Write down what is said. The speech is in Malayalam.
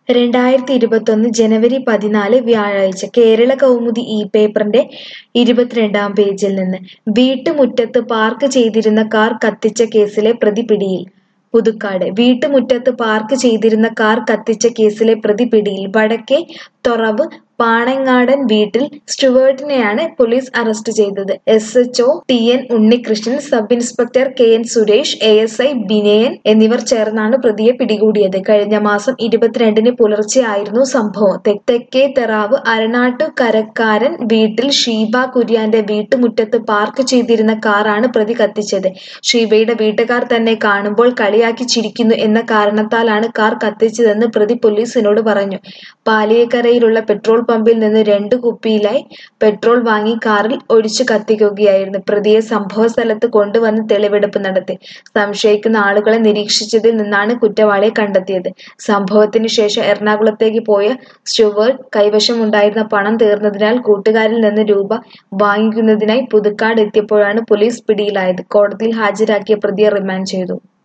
രണ്ടായിരത്തി ഇരുപത്തൊന്ന് ജനുവരി പതിനാല് വ്യാഴാഴ്ച കേരള കൗമുദി ഈ പേപ്പറിന്റെ ഇരുപത്തിരണ്ടാം പേജിൽ നിന്ന് വീട്ടുമുറ്റത്ത് പാർക്ക് ചെയ്തിരുന്ന കാർ കത്തിച്ച കേസിലെ പ്രതി പിടിയിൽ പുതുക്കാട് വീട്ടുമുറ്റത്ത് പാർക്ക് ചെയ്തിരുന്ന കാർ കത്തിച്ച കേസിലെ പ്രതി പിടിയിൽ വടക്കേ തൊറവ് പാണങ്ങാടൻ വീട്ടിൽ സ്റ്റുവേർട്ടിനെയാണ് പോലീസ് അറസ്റ്റ് ചെയ്തത് S H O T N Unnikrishnan sub inspector K N Suresh A S I Binayan എന്നിവർ ചേർന്നാണ് പ്രതിയെ പിടികൂടിയത് കഴിഞ്ഞ മാസം ഇരുപത്തിരണ്ടിന് പുലർച്ചെ ആയിരുന്നു സംഭവം തെ- തെക്കേ തെറാവ് അരണാട്ടു കരക്കാരൻ വീട്ടിൽ ഷീബ കുര്യാന്റെ വീട്ടുമുറ്റത്ത് പാർക്ക് ചെയ്തിരുന്ന കാറാണ് പ്രതി കത്തിച്ചത് ഷീബയുടെ വീട്ടുകാർ തന്നെ കാണുമ്പോൾ കളിയാക്കി ചിരിക്കുന്നു എന്ന കാരണത്താലാണ് കാർ കത്തിച്ചതെന്ന് പ്രതി പോലീസിനോട് പറഞ്ഞു പാലിയേക്കരയിലുള്ള പെട്രോൾ പമ്പിൽ നിന്ന് രണ്ട് കുപ്പിയിലായി പെട്രോൾ വാങ്ങി കാറിൽ ഒഴിച്ചു കത്തിക്കുകയായിരുന്നു പ്രതിയെ സംഭവ സ്ഥലത്ത് കൊണ്ടുവന്ന് തെളിവെടുപ്പ് നടത്തി സംശയിക്കുന്ന ആളുകളെ നിരീക്ഷിച്ചതിൽ നിന്നാണ് കുറ്റവാളിയെ കണ്ടെത്തിയത് സംഭവത്തിന് ശേഷം എറണാകുളത്തേക്ക് പോയ സ്റ്റുവേർട്ട് കൈവശമുണ്ടായിരുന്ന പണം തീർന്നതിനാൽ കൂട്ടുകാരിൽ നിന്ന് രൂപ വാങ്ങിക്കുന്നതിനായി പുതുക്കാട് എത്തിയപ്പോഴാണ് പോലീസ് പിടിയിലായത് കോടതിയിൽ ഹാജരാക്കിയ പ്രതിയെ റിമാൻഡ് ചെയ്തു